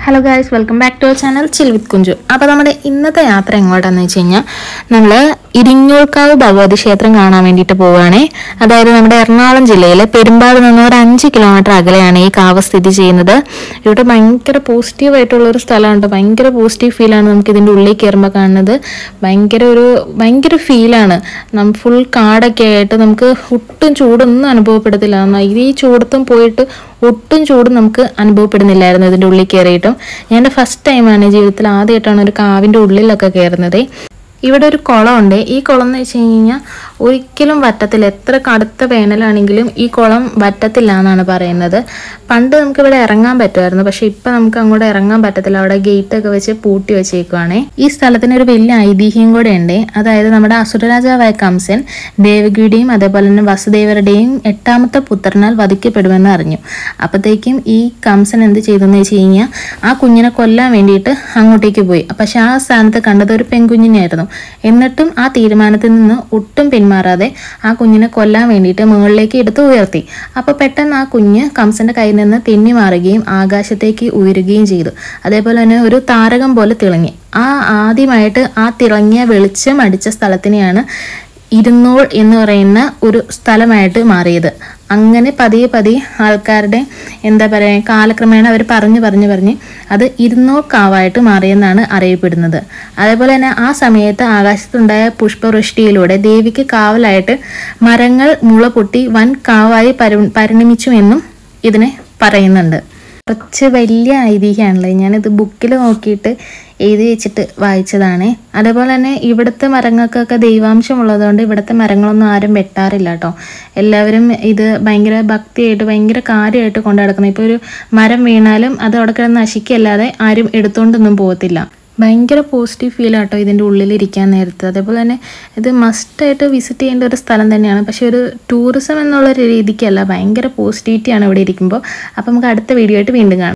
hello guys welcome back to our channel chill with Kunchu അപ്പോൾ നമ്മുടെ ഇന്നത്തെ യാത്ര എങ്ങോട്ടാന്ന് വെച്ച് കഴിഞ്ഞാൽ നമ്മൾ ഇരിങ്ങൂർക്കാവ് ഭഗവതി ക്ഷേത്രം കാണാൻ വേണ്ടിയിട്ട് പോവുകയാണേ അതായത് നമ്മുടെ എറണാകുളം ജില്ലയിലെ പെരുമ്പാട് നിന്ന് ഒരു അഞ്ച് കിലോമീറ്റർ അകലെയാണ് ഈ കാവ് സ്ഥിതി ചെയ്യുന്നത് ഇവിടെ ഭയങ്കര പോസിറ്റീവ് ആയിട്ടുള്ള ഒരു സ്ഥലമുണ്ട് ഭയങ്കര പോസിറ്റീവ് ഫീലാണ് നമുക്ക് ഇതിൻ്റെ ഉള്ളിൽ കയറുമ്പോൾ കാണുന്നത് ഭയങ്കര ഒരു ഭയങ്കര ഫീലാണ് നം ഫുൾ കാടൊക്കെ ആയിട്ട് നമുക്ക് ഒട്ടും ചൂടൊന്നും അനുഭവപ്പെടത്തില്ല എന്നാ ഈ ചൂടത്തും പോയിട്ട് ഒട്ടും ചൂട് നമുക്ക് അനുഭവപ്പെടുന്നില്ലായിരുന്നു ഇതിൻ്റെ ഉള്ളിൽ കയറിയിട്ടും ഞാൻ എൻ്റെ ഫസ്റ്റ് ടൈമാണ് ജീവിതത്തിൽ ആദ്യമായിട്ടാണ് ഒരു കാവിൻ്റെ ഉള്ളിലൊക്കെ കയറുന്നത് ഇവിടെ ഒരു കുളമുണ്ട് ഈ കുളം എന്ന് വെച്ച് കഴിഞ്ഞാൽ ഒരിക്കലും വറ്റത്തില്ല എത്ര കടുത്ത വേനലാണെങ്കിലും ഈ കുളം വറ്റത്തില്ല എന്നാണ് പറയുന്നത് പണ്ട് നമുക്ക് ഇവിടെ ഇറങ്ങാൻ പറ്റുമായിരുന്നു പക്ഷെ ഇപ്പം നമുക്ക് അങ്ങോട്ട് ഇറങ്ങാൻ പറ്റത്തില്ല അവിടെ ഗേറ്റ് ഒക്കെ വെച്ച് പൂട്ടി വെച്ചേക്കുവാണേ ഈ സ്ഥലത്തിന് ഒരു വലിയ ഐതിഹ്യം കൂടെ ഉണ്ട് അതായത് നമ്മുടെ അസുരരാജാവായ കംസൻ ദേവകിയുടെയും അതേപോലെ തന്നെ വസുദേവരുടെയും എട്ടാമത്തെ പുത്രനാൽ വധിക്കപ്പെടുമെന്ന് അറിഞ്ഞു അപ്പോഴത്തേക്കും ഈ കംസൻ എന്ത് ചെയ്തെന്ന് വെച്ച് കഴിഞ്ഞാൽ ആ കുഞ്ഞിനെ കൊല്ലാൻ വേണ്ടിയിട്ട് അങ്ങോട്ടേക്ക് പോയി പക്ഷെ ആ സ്ഥാനത്ത് കണ്ടത് ഒരു പെൺകുഞ്ഞിനെയായിരുന്നു എന്നിട്ടും ആ തീരുമാനത്തിൽ നിന്ന് ഒട്ടും പിന്മാറാതെ ആ കുഞ്ഞിനെ കൊല്ലാൻ വേണ്ടിയിട്ട് മുകളിലേക്ക് എടുത്ത് ഉയർത്തി അപ്പോൾ പെട്ടെന്ന് ആ കുഞ്ഞ് കംസന്റെ കയ്യിൽ നിന്ന് തെന്നി മാറുകയും ആകാശത്തേക്ക് ഉയരുകയും ചെയ്തു അതേപോലെ തന്നെ ഒരു താരകം പോലെ തിളങ്ങി ആ ആദ്യമായിട്ട് ആ തിളങ്ങിയ വെളിച്ചം അടിച്ച സ്ഥലത്തിനെയാണ് ഇരുന്നൂൾ എന്ന് പറയുന്ന ഒരു സ്ഥലമായിട്ട് മാറിയത് അങ്ങനെ പതിയെ പതിയെ ആൾക്കാരുടെ എന്താ പറയുക കാലക്രമേണ അവർ പറഞ്ഞു പറഞ്ഞു പറഞ്ഞ് അത് ഇരുന്നൂർ കാവായിട്ട് മാറിയെന്നാണ് അറിയപ്പെടുന്നത് അതേപോലെ തന്നെ ആ സമയത്ത് ആകാശത്തുണ്ടായ പുഷ്പവൃഷ്ടിയിലൂടെ ദേവിക്ക് കാവലായിട്ട് മരങ്ങൾ മുള പൊട്ടി വൻ കാവായി പരി പരിണമിച്ചു എന്നും ഇതിനെ പറയുന്നുണ്ട് കുറച്ച് വലിയ ഐതിഹ്യമാണല്ലോ ഞാനിത് ബുക്കിൽ നോക്കിയിട്ട് എഴുതി വെച്ചിട്ട് വായിച്ചതാണ് അതേപോലെ തന്നെ ഇവിടുത്തെ മരങ്ങൾക്കൊക്കെ ദൈവാംശം ഉള്ളതുകൊണ്ട് ഇവിടുത്തെ മരങ്ങളൊന്നും ആരും വെട്ടാറില്ല കേട്ടോ എല്ലാവരും ഇത് ഭയങ്കര ഭക്തിയായിട്ട് ഭയങ്കര കാര്യമായിട്ട് കൊണ്ടു നടക്കുന്നത് ഇപ്പോൾ ഒരു മരം വീണാലും അത് അവിടെ കിടന്ന് നശിക്കല്ലാതെ ആരും എടുത്തുകൊണ്ടൊന്നും പോകത്തില്ല ഭയങ്കര പോസിറ്റീവ് ഫീൽ ആട്ടോ ഇതിൻ്റെ ഉള്ളിൽ ഇരിക്കാൻ നേരത്ത് അതേപോലെ തന്നെ ഇത് മസ്റ്റായിട്ട് വിസിറ്റ് ചെയ്യേണ്ട ഒരു സ്ഥലം തന്നെയാണ് പക്ഷേ ഒരു ടൂറിസം എന്നുള്ള ഒരു രീതിക്കല്ല ഭയങ്കര പോസിറ്റിവിറ്റിയാണ് ഇവിടെ ഇരിക്കുമ്പോൾ അപ്പോൾ നമുക്ക് അടുത്ത വീഡിയോ ആയിട്ട് വീണ്ടും കാണാം